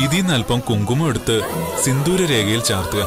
ഇതിൽ നിന്ന് അല്പം കുങ്കുമം എടുത്ത് സിന്ദൂര രേഖയിൽ ചാർത്തുക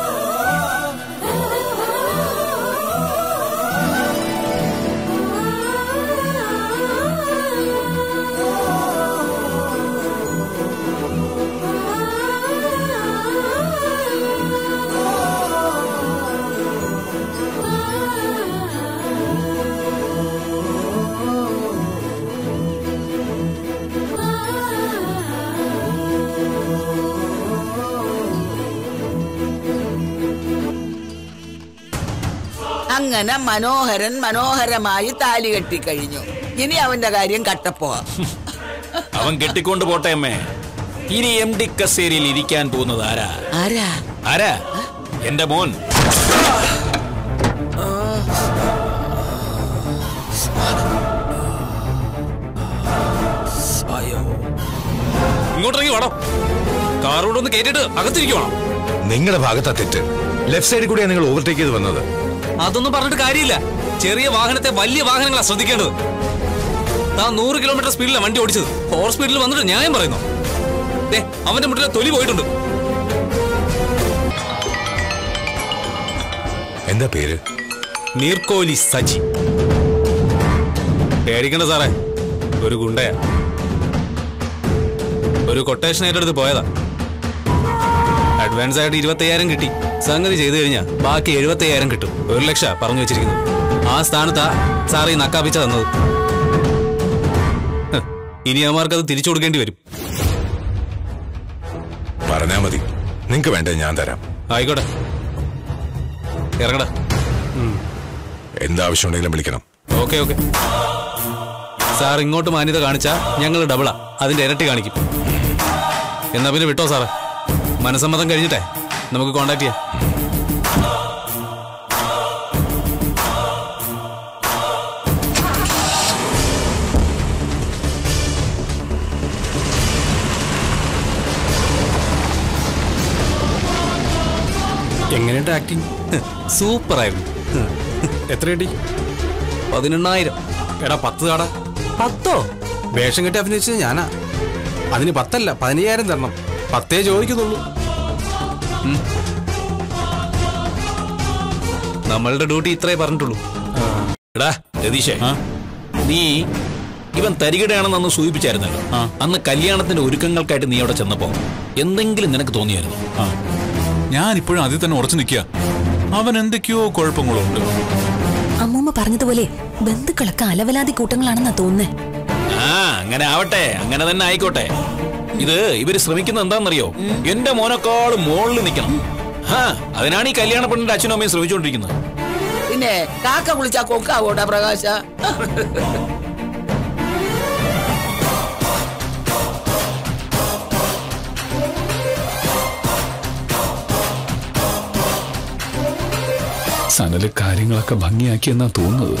അങ്ങനെ മനോഹരൻ മനോഹരമായി താലി കെട്ടിക്കഴിഞ്ഞു ഇനി അവന്റെ കാര്യം കട്ടപ്പോ അവൻ കെട്ടിക്കൊണ്ട് പോട്ടെ അമ്മേ ഇനി എം ഡി കസേരയിൽ ഇരിക്കാൻ പോകുന്നത് ആരാ ആരാ ആരാ എന്റെ മോൻ ഇങ്ങോട്ടിറങ്ങി വേണം കാറോട് ഒന്ന് കേട്ടിട്ട് അകത്തിരിക്കുവാണോ നിങ്ങളുടെ ഭാഗത്താ തെറ്റ് ലെഫ്റ്റ് സൈഡിൽ കൂടിയാണ് നിങ്ങൾ ഓവർടേക്ക് ചെയ്ത് വന്നത് അതൊന്നും പറഞ്ഞിട്ട് കാര്യമില്ല ചെറിയ വാഹനത്തെ വലിയ വാഹനങ്ങളാ ശ്രദ്ധിക്കേണ്ടത് താൻ നൂറ് കിലോമീറ്റർ സ്പീഡിലാണ് വണ്ടി ഓടിച്ചത് ഫോർ സ്പീഡിൽ വന്നിട്ട് ന്യായം പറയുന്നു ദേ അവന്റെ മുട്ടിലെ തൊലി പോയിട്ടുണ്ട് എന്താ പേര് നീർക്കോലി സജി പേടിക്കണ്ട സാറേ ഒരു ഗുണ്ടയാ ഒരു കൊട്ടേഷൻ ഏറ്റെടുത്ത് പോയതാ അഡ്വാൻസ് ആയിട്ട് ഇരുപത്തയ്യായിരം കിട്ടി സംഗതി ചെയ്തു കഴിഞ്ഞാൽ ബാക്കി എഴുപത്തയ്യായിരം കിട്ടും ഒരു ലക്ഷ പറഞ്ഞു വെച്ചിരിക്കുന്നു ആ സ്ഥാനത്താ സാർ ഈ നക്കാപ്പിച്ച തന്നത് ഹ്, ഇനി അവന്മാർക്ക് അത് തിരിച്ചു കൊടുക്കേണ്ടി വരും പറഞ്ഞാ മതി നിങ്ങക്ക് വേണ്ടേ ഞാൻ തരാം ആയിക്കോട്ടെ ഇറങ്ങടാ എന്താവശ്യം ഉണ്ടെങ്കിലും വിളിക്കണം ഓക്കെ ഓക്കെ സാർ ഇങ്ങോട്ട് മാന്യത കാണിച്ചാ ഞങ്ങൾ ഡബിളാ അതിന്റെ ഇരട്ടി കാണിക്കും എന്നാ പിന്നെ വിട്ടോ സാറേ മനസ്സമ്മതം കഴിഞ്ഞിട്ടേ നമുക്ക് കോണ്ടാക്ട് ചെയ്യാം എങ്ങനെയുണ്ട് ആക്ടിങ് സൂപ്പർ ആയിരുന്നു എത്ര കിട്ടി പതിനെണ്ണായിരം എടാ പത്ത് കാടാ പത്തോ വേഷം കെട്ടി അഭിനയിച്ചത് ഞാനാ അതിന് പത്തല്ല പതിനയ്യായിരം തരണം പത്തേ ചോദിക്കുന്നുള്ളൂ നമ്മളുടെ ഡ്യൂട്ടി ഇത്രേ പറഞ്ഞിട്ടുള്ളൂ എടാ രതീഷേ നീ ഇവൻ തരികിടയാണെന്ന് അന്ന് സൂചിപ്പിച്ചായിരുന്നല്ലോ അന്ന് കല്യാണത്തിന്റെ ഒരുക്കങ്ങൾക്കായിട്ട് നീ അവിടെ ചെന്നപ്പോ എന്തെങ്കിലും നിനക്ക് തോന്നിയായിരുന്നു ആ ഞാൻ ഇപ്പോഴും അതിൽ തന്നെ ഉറച്ചു നിൽക്കുക അവൻ എന്തൊക്കെയോ കുഴപ്പങ്ങളോ ഉണ്ട് അമ്മൂമ്മ പറഞ്ഞതുപോലെ ബന്ധുക്കളൊക്കെ അലവലാതി കൂട്ടങ്ങളാണെന്നാ തോന്നുന്നേ ആ അങ്ങനെ ആവട്ടെ അങ്ങനെ തന്നെ ആയിക്കോട്ടെ ഇത് ഇവര് ശ്രമിക്കുന്നത് എന്താണെന്നറിയോ എന്റെ മോനേക്കാളും മുകളിൽ നിൽക്കണം ആ അതിനാണ് ഈ കല്യാണ പെണ്ണിന്റെ അച്ഛനും അമ്മയും ശ്രമിച്ചുകൊണ്ടിരിക്കുന്നത് പിന്നെ കാക്ക വിളിച്ചാ കൊക്കാവോടാ പ്രകാശ സനല് കാര്യങ്ങളൊക്കെ ഭംഗിയാക്കിയെന്നാ തോന്നുന്നത്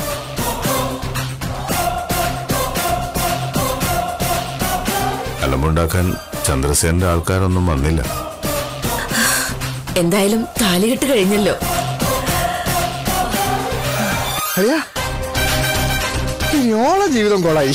അലമ്പുണ്ടാക്കാൻ ചന്ദ്രസേനന്റെ ആൾക്കാരൊന്നും വന്നില്ല എന്തായാലും താലികെട്ട് കഴിഞ്ഞല്ലോ അറിയാ ഇനിയോളം ജീവിതം കൊളായി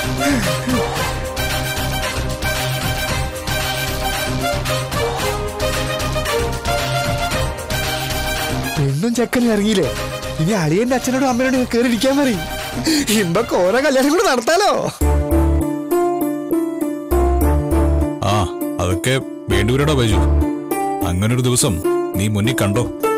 പെണ്ണും ചെക്കനും ഇറങ്ങിയില്ലേ ഇനി അളിയന്റെ അച്ഛനോടും അമ്മയോടും കയറി ഇരിക്കാൻ പറയും ഇമ്പക്ക് ഓരോ കല്യാണം കൂടെ നടത്താലോ ആ അതൊക്കെ വേണ്ടിവരോടാ ബൈജു അങ്ങനൊരു ദിവസം നീ മുന്നിൽ കണ്ടോ